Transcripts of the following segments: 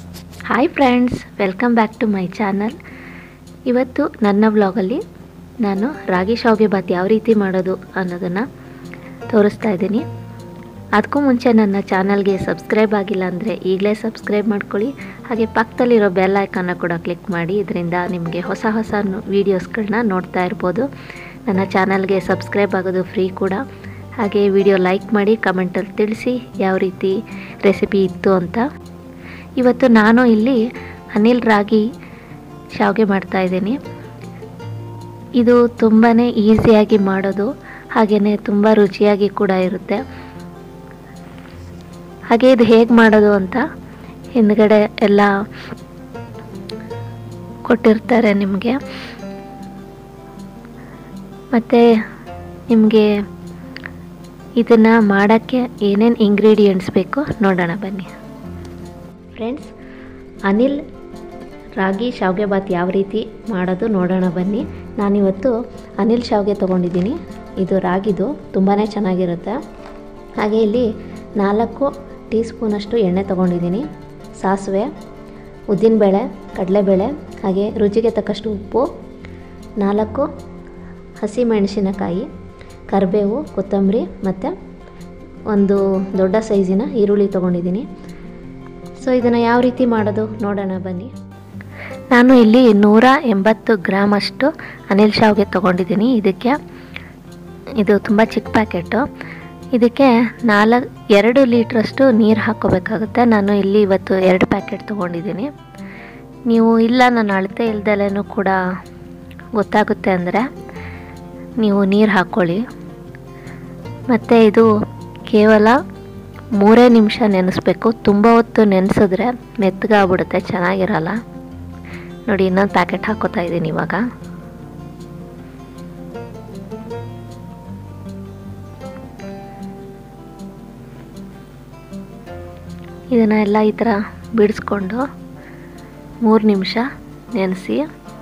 hi friends welcome back to my channel ಇವತ್ತು ನನ್ನ ವ್ಲಾಗಲ್ಲಿ ನಾನು ರಾಗಿ ಶಾವಿಗೆ ಬಾತ್ ಯಾವ ರೀತಿ ಮಾಡೋದು ಅನ್ನೋದನ್ನು ತೋರಿಸ್ತಾ ಇದ್ದೀನಿ ಅದಕ್ಕೂ ಮುಂಚೆ ನನ್ನ ಚಾನಲ್ಗೆ ಸಬ್ಸ್ಕ್ರೈಬ್ ಆಗಿಲ್ಲ ಅಂದರೆ ಈಗಲೇ ಸಬ್ಸ್ಕ್ರೈಬ್ ಮಾಡ್ಕೊಳ್ಳಿ ಹಾಗೆ ಪಕ್ಕದಲ್ಲಿರೋ ಬೆಲ್ ಐಕನ್ನ ಕೂಡ ಕ್ಲಿಕ್ ಮಾಡಿ ಇದರಿಂದ ನಿಮಗೆ ಹೊಸ ಹೊಸ ವೀಡಿಯೋಸ್ಗಳನ್ನ ನೋಡ್ತಾ ಇರ್ಬೋದು ನನ್ನ ಚಾನಲ್ಗೆ ಸಬ್ಸ್ಕ್ರೈಬ್ ಆಗೋದು ಫ್ರೀ ಕೂಡ ಹಾಗೆ ವಿಡಿಯೋ ಲೈಕ್ ಮಾಡಿ ಕಮೆಂಟಲ್ಲಿ ತಿಳಿಸಿ ಯಾವ ರೀತಿ ರೆಸಿಪಿ ಇತ್ತು ಅಂತ ಇವತ್ತು ನಾನು ಇಲ್ಲಿ ಅನಿಲ್ ರಾಗಿ ಶಾವಿಗೆ ಮಾಡ್ತಾ ಇದ್ದೀನಿ ಇದು ತುಂಬಾ ಈಸಿಯಾಗಿ ಮಾಡೋದು ಹಾಗೆಯೇ ತುಂಬ ರುಚಿಯಾಗಿ ಕೂಡ ಇರುತ್ತೆ ಹಾಗೆ ಇದು ಹೇಗೆ ಮಾಡೋದು ಅಂತ ಹಿಂದ್ಗಡೆ ಎಲ್ಲ ಕೊಟ್ಟಿರ್ತಾರೆ ನಿಮಗೆ ಮತ್ತು ನಿಮಗೆ ಇದನ್ನು ಮಾಡೋಕ್ಕೆ ಏನೇನು ಇಂಗ್ರೀಡಿಯೆಂಟ್ಸ್ ಬೇಕು ನೋಡೋಣ ಬನ್ನಿ ಫ್ರೆಂಡ್ಸ್ ಅನಿಲ್ ರಾಗಿ ಶಾವಿಗೆ ಬಾತ್ ಯಾವ ರೀತಿ ಮಾಡೋದು ನೋಡೋಣ ಬನ್ನಿ ನಾನಿವತ್ತು ಅನಿಲ್ ಶಾವಿಗೆ ತೊಗೊಂಡಿದ್ದೀನಿ ಇದು ರಾಗಿದು ತುಂಬಾ ಚೆನ್ನಾಗಿರುತ್ತೆ ಹಾಗೆ ಇಲ್ಲಿ ನಾಲ್ಕು ಟೀ ಸ್ಪೂನಷ್ಟು ಎಣ್ಣೆ ತೊಗೊಂಡಿದ್ದೀನಿ ಸಾಸಿವೆ ಉದ್ದಿನಬೇಳೆ ಕಡಲೆಬೇಳೆ ಹಾಗೆ ರುಚಿಗೆ ತಕ್ಕಷ್ಟು ಉಪ್ಪು ನಾಲ್ಕು ಹಸಿ ಮೆಣಸಿನಕಾಯಿ ಕರಿಬೇವು ಕೊತ್ತಂಬರಿ ಮತ್ತು ಒಂದು ದೊಡ್ಡ ಸೈಜಿನ ಈರುಳ್ಳಿ ತೊಗೊಂಡಿದ್ದೀನಿ ಸೊ ಇದನ್ನು ಯಾವ ರೀತಿ ಮಾಡೋದು ನೋಡೋಣ ಬನ್ನಿ ನಾನು ಇಲ್ಲಿ ನೂರ ಎಂಬತ್ತು ಗ್ರಾಮ್ ಅಷ್ಟು ಅನಿಲ್ ಶಾವಿಗೆ ತೊಗೊಂಡಿದ್ದೀನಿ ಇದಕ್ಕೆ ಇದು ತುಂಬ ಚಿಕ್ಕ ಪ್ಯಾಕೆಟು ಇದಕ್ಕೆ ನಾಲ್ಕು ಎರಡು ಲೀಟ್ರಷ್ಟು ನೀರು ಹಾಕ್ಕೋಬೇಕಾಗುತ್ತೆ ನಾನು ಇಲ್ಲಿ ಇವತ್ತು ಎರಡು ಪ್ಯಾಕೆಟ್ ತೊಗೊಂಡಿದ್ದೀನಿ ನೀವು ಇಲ್ಲ ನಾನು ಅಳತೆ ಇಲ್ದಲೂ ಕೂಡ ಗೊತ್ತಾಗುತ್ತೆ ಅಂದರೆ ನೀವು ನೀರು ಹಾಕ್ಕೊಳ್ಳಿ ಮತ್ತು ಇದು ಕೇವಲ ಮೂರೇ ನಿಮಿಷ ನೆನೆಸ್ಬೇಕು ತುಂಬ ಹೊತ್ತು ನೆನೆಸಿದ್ರೆ ಮೆತ್ತಗಾಗ್ಬಿಡುತ್ತೆ ಚೆನ್ನಾಗಿರಲ್ಲ ನೋಡಿ ಇನ್ನೊಂದು ಪ್ಯಾಕೆಟ್ ಹಾಕೋತಾ ಇದ್ದೀನಿ ಇವಾಗ ಇದನ್ನು ಎಲ್ಲ ಈ ಥರ ಬಿಡಿಸ್ಕೊಂಡು ಮೂರು ನಿಮಿಷ ನೆನೆಸಿ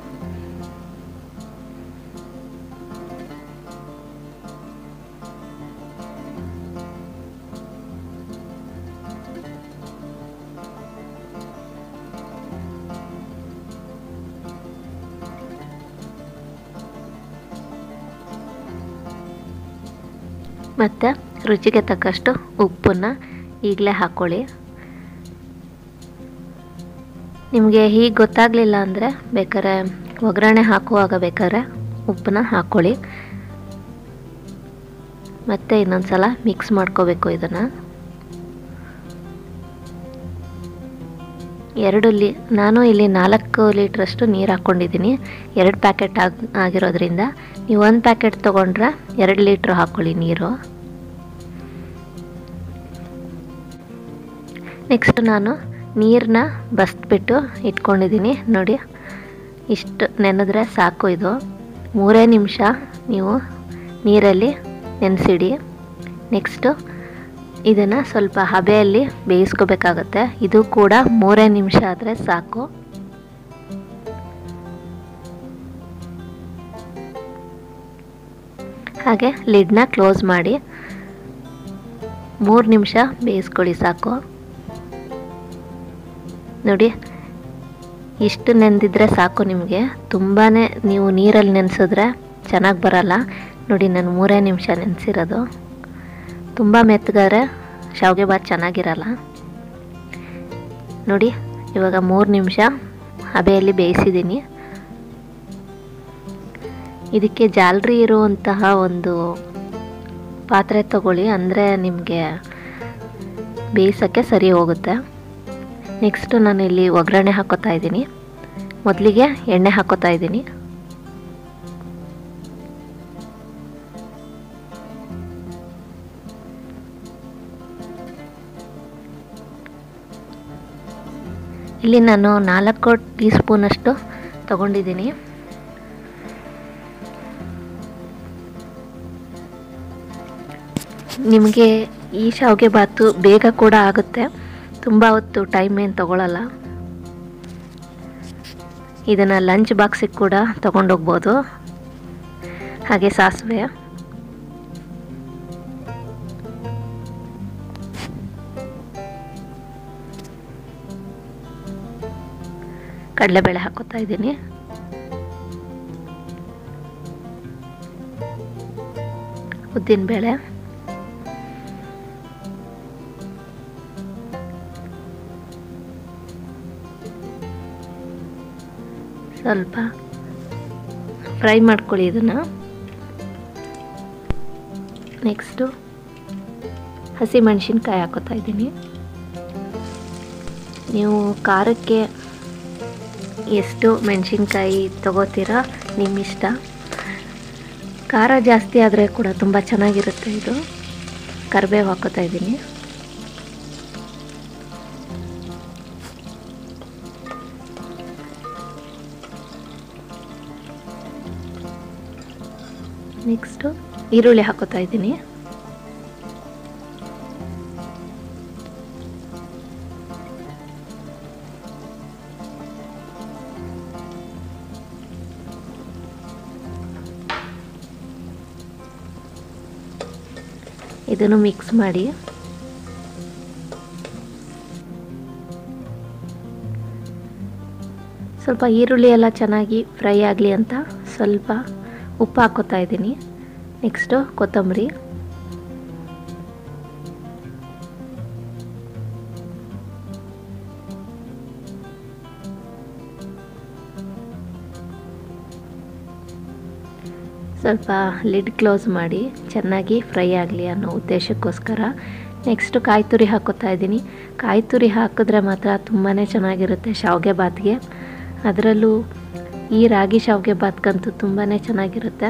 ಮತ್ತು ರುಚಿಗೆ ತಕ್ಕಷ್ಟು ಉಪ್ಪನ್ನು ಈಗಲೇ ಹಾಕ್ಕೊಳ್ಳಿ ನಿಮಗೆ ಹೀಗೆ ಗೊತ್ತಾಗಲಿಲ್ಲ ಅಂದರೆ ಬೇಕಾದ್ರೆ ಒಗ್ಗರಣೆ ಹಾಕುವಾಗ ಬೇಕಾದ್ರೆ ಉಪ್ಪನ್ನ ಹಾಕ್ಕೊಳ್ಳಿ ಮತ್ತು ಇನ್ನೊಂದು ಸಲ ಮಿಕ್ಸ್ ಮಾಡ್ಕೋಬೇಕು ಇದನ್ನು ಎರಡು ಲೀ ನಾನು ಇಲ್ಲಿ ನಾಲ್ಕು ಲೀಟ್ರಷ್ಟು ನೀರು ಹಾಕ್ಕೊಂಡಿದ್ದೀನಿ ಎರಡು ಪ್ಯಾಕೆಟ್ ಆಗಿ ಆಗಿರೋದ್ರಿಂದ ನೀವು ಒಂದು ಪ್ಯಾಕೆಟ್ ತೊಗೊಂಡ್ರೆ ಎರಡು ಲೀಟ್ರ್ ಹಾಕ್ಕೊಳ್ಳಿ ನೀರು ನೆಕ್ಸ್ಟ್ ನಾನು ನೀರನ್ನ ಬಸ್ಬಿಟ್ಟು ಇಟ್ಕೊಂಡಿದ್ದೀನಿ ನೋಡಿ ಇಷ್ಟು ನೆನೆದ್ರೆ ಸಾಕು ಇದು ಮೂರೇ ನಿಮಿಷ ನೀವು ನೀರಲ್ಲಿ ನೆನೆಸಿಡಿ ನೆಕ್ಸ್ಟು ಇದನ್ನು ಸ್ವಲ್ಪ ಹಬೆಯಲ್ಲಿ ಬೇಯಿಸ್ಕೋಬೇಕಾಗತ್ತೆ ಇದು ಕೂಡ ಮೂರೇ ನಿಮಿಷ ಆದರೆ ಸಾಕು ಹಾಗೆ ಲಿಡ್ನ ಕ್ಲೋಸ್ ಮಾಡಿ ಮೂರು ನಿಮಿಷ ಬೇಯಿಸ್ಕೊಳ್ಳಿ ಸಾಕು ನೋಡಿ ಇಷ್ಟು ನೆಂದಿದ್ರೆ ಸಾಕು ನಿಮಗೆ ತುಂಬಾ ನೀವು ನೀರಲ್ಲಿ ನೆನೆಸಿದ್ರೆ ಚೆನ್ನಾಗಿ ಬರಲ್ಲ ನೋಡಿ ನಾನು ಮೂರೇ ನಿಮಿಷ ನೆನೆಸಿರೋದು ತುಂಬ ಮೆತ್ತಗಾದ್ರೆ ಶಾವಿಗೆ ಬಾತ್ ಚೆನ್ನಾಗಿರಲ್ಲ ನೋಡಿ ಇವಾಗ ಮೂರು ನಿಮಿಷ ಹಬೆಯಲ್ಲಿ ಬೇಯಿಸಿದ್ದೀನಿ ಇದಕ್ಕೆ ಜಾಲರಿ ಇರುವಂತಹ ಒಂದು ಪಾತ್ರೆ ತಗೊಳ್ಳಿ ಅಂದರೆ ನಿಮಗೆ ಬೇಯಿಸೋಕ್ಕೆ ಸರಿ ಹೋಗುತ್ತೆ ನೆಕ್ಸ್ಟು ನಾನು ಇಲ್ಲಿ ಒಗ್ಗರಣೆ ಹಾಕೋತಾ ಇದ್ದೀನಿ ಮೊದಲಿಗೆ ಎಣ್ಣೆ ಹಾಕೋತಾ ಇದ್ದೀನಿ ಇಲ್ಲಿ ನಾನು ನಾಲ್ಕು ಟೀ ಸ್ಪೂನಷ್ಟು ತಗೊಂಡಿದ್ದೀನಿ ನಿಮಗೆ ಈ ಶಾವಿಗೆ ಬಾತು ಬೇಗ ಕೂಡ ಆಗುತ್ತೆ ತುಂಬ ಹೊತ್ತು ಟೈಮ್ ಏನು ತಗೊಳ್ಳಲ್ಲ ಇದನ್ನು ಲಂಚ್ ಬಾಕ್ಸಿಗೆ ಕೂಡ ತೊಗೊಂಡೋಗ್ಬೋದು ಹಾಗೆ ಸಾಸಿವೆ ಕಡಲೆಬೇಳೆ ಹಾಕೋತಾ ಇದ್ದೀನಿ ಉದ್ದಿನಬೇಳೆ ಸ್ವಲ್ಪ ಫ್ರೈ ಮಾಡ್ಕೊಳ್ಳಿ ಇದನ್ನು ನೆಕ್ಸ್ಟು ಹಸಿ ಮೆಣಸಿನ್ಕಾಯಿ ಹಾಕೋತಾ ಇದ್ದೀನಿ ನೀವು ಖಾರಕ್ಕೆ ಎಷ್ಟು ಮೆಣಸಿನ್ಕಾಯಿ ತಗೋತೀರಾ ನಿಮ್ಮ ಇಷ್ಟ ಖಾರ ಜಾಸ್ತಿ ಆದರೆ ಕೂಡ ತುಂಬ ಚೆನ್ನಾಗಿರುತ್ತೆ ಇದು ಕರಿಬೇವು ಹಾಕೋತಾ ಇದ್ದೀನಿ ನೆಕ್ಸ್ಟು ಈರುಳ್ಳಿ ಹಾಕೋತಾ ಇದ್ದೀನಿ ಇದನ್ನು ಮಿಕ್ಸ್ ಮಾಡಿ ಸ್ವಲ್ಪ ಈರುಳ್ಳಿ ಎಲ್ಲ ಚೆನ್ನಾಗಿ ಫ್ರೈ ಆಗಲಿ ಅಂತ ಸ್ವಲ್ಪ ಉಪ್ಪು ಹಾಕೋತಾ ಇದ್ದೀನಿ ನೆಕ್ಸ್ಟು ಕೊತ್ತಂಬರಿ ಸ್ವಲ್ಪ ಲಿಡ್ ಕ್ಲೋಸ್ ಮಾಡಿ ಚೆನ್ನಾಗಿ ಫ್ರೈ ಆಗಲಿ ಅನ್ನೋ ಉದ್ದೇಶಕ್ಕೋಸ್ಕರ ನೆಕ್ಸ್ಟು ಕಾಯಿ ತುರಿ ಹಾಕೋತಾ ಇದ್ದೀನಿ ಕಾಯಿ ತುರಿ ಹಾಕಿದ್ರೆ ಮಾತ್ರ ತುಂಬಾ ಚೆನ್ನಾಗಿರುತ್ತೆ ಶಾವಿಗೆ ಬಾತ್ಗೆ ಅದರಲ್ಲೂ ಈ ರಾಗಿ ಶಾವಿಗೆ ಬಾತ್ಗಂತೂ ತುಂಬಾ ಚೆನ್ನಾಗಿರುತ್ತೆ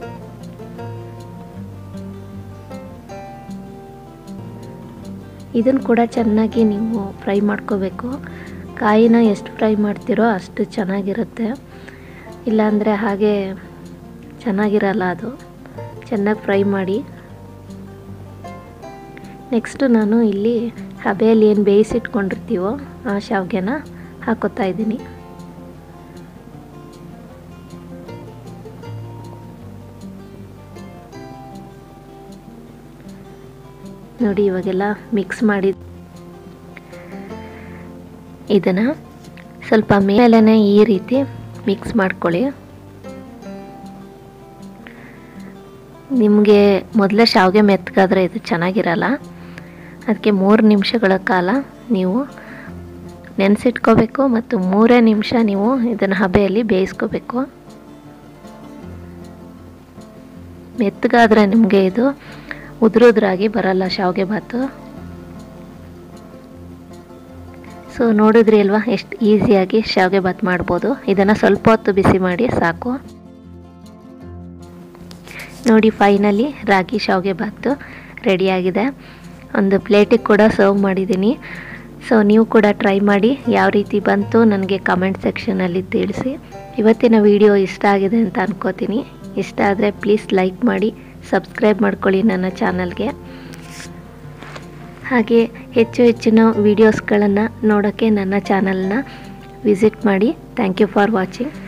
ಇದನ್ನು ಕೂಡ ಚೆನ್ನಾಗಿ ನೀವು ಫ್ರೈ ಮಾಡ್ಕೋಬೇಕು ಕಾಯಿನ ಎಷ್ಟು ಫ್ರೈ ಮಾಡ್ತೀರೋ ಅಷ್ಟು ಚೆನ್ನಾಗಿರುತ್ತೆ ಇಲ್ಲಾಂದರೆ ಹಾಗೆ ಚೆನ್ನಾಗಿರಲ್ಲ ಅದು ಚೆನ್ನಾಗಿ ಫ್ರೈ ಮಾಡಿ ನೆಕ್ಸ್ಟು ನಾನು ಇಲ್ಲಿ ಹಬೆಯಲ್ಲಿ ಏನು ಬೇಯಿಸಿಟ್ಕೊಂಡಿರ್ತೀವೋ ಆ ಶಾವಿಗೆನ ಹಾಕೋತಾ ಇದ್ದೀನಿ ನೋಡಿ ಇವಾಗೆಲ್ಲ ಮಿಕ್ಸ್ ಮಾಡಿ ಇದನ್ನು ಸ್ವಲ್ಪ ಮೇಲೇ ಈ ರೀತಿ ಮಿಕ್ಸ್ ಮಾಡ್ಕೊಳ್ಳಿ ನಿಮಗೆ ಮೊದಲೇ ಶಾವಿಗೆ ಮೆತ್ತಗಾದರೆ ಇದು ಚೆನ್ನಾಗಿರಲ್ಲ ಅದಕ್ಕೆ ಮೂರು ನಿಮಿಷಗಳ ಕಾಲ ನೀವು ನೆನೆಸಿಟ್ಕೋಬೇಕು ಮತ್ತು ಮೂರೇ ನಿಮಿಷ ನೀವು ಇದನ್ನು ಹಬೆಯಲ್ಲಿ ಬೇಯಿಸ್ಕೋಬೇಕು ಮೆತ್ತಗಾದರೆ ನಿಮಗೆ ಇದು ಉದುರುದ್ರಾಗಿ ಬರಲ್ಲ ಶಾವಿಗೆ ಭಾತು ಸೊ ನೋಡಿದ್ರಿ ಅಲ್ವಾ ಎಷ್ಟು ಈಸಿಯಾಗಿ ಶಾವಿಗೆ ಭಾತ್ ಮಾಡ್ಬೋದು ಇದನ್ನು ಸ್ವಲ್ಪ ಹೊತ್ತು ಬಿಸಿ ಮಾಡಿ ಸಾಕು ನೋಡಿ ಫೈನಲಿ ರಾಗಿ ಶಾವಿಗೆ ಭಾತು ರೆಡಿಯಾಗಿದೆ ಒಂದು ಪ್ಲೇಟಿಗೆ ಕೂಡ ಸರ್ವ್ ಮಾಡಿದ್ದೀನಿ ಸೊ ನೀವು ಕೂಡ ಟ್ರೈ ಮಾಡಿ ಯಾವ ರೀತಿ ಬಂತು ನನಗೆ ಕಮೆಂಟ್ ಸೆಕ್ಷನಲ್ಲಿ ತಿಳಿಸಿ ಇವತ್ತಿನ ವಿಡಿಯೋ ಇಷ್ಟ ಆಗಿದೆ ಅಂತ ಅನ್ಕೋತೀನಿ ಇಷ್ಟ ಆದರೆ ಪ್ಲೀಸ್ ಲೈಕ್ ಮಾಡಿ ಸಬ್ಸ್ಕ್ರೈಬ್ ಮಾಡ್ಕೊಳ್ಳಿ ನನ್ನ ಚಾನಲ್ಗೆ ಹಾಗೆ ಹೆಚ್ಚು ಹೆಚ್ಚಿನ ವೀಡಿಯೋಸ್ಗಳನ್ನು ನೋಡೋಕ್ಕೆ ನನ್ನ ಚಾನಲ್ನ ವಿಸಿಟ್ ಮಾಡಿ ಥ್ಯಾಂಕ್ ಯು ಫಾರ್ ವಾಚಿಂಗ್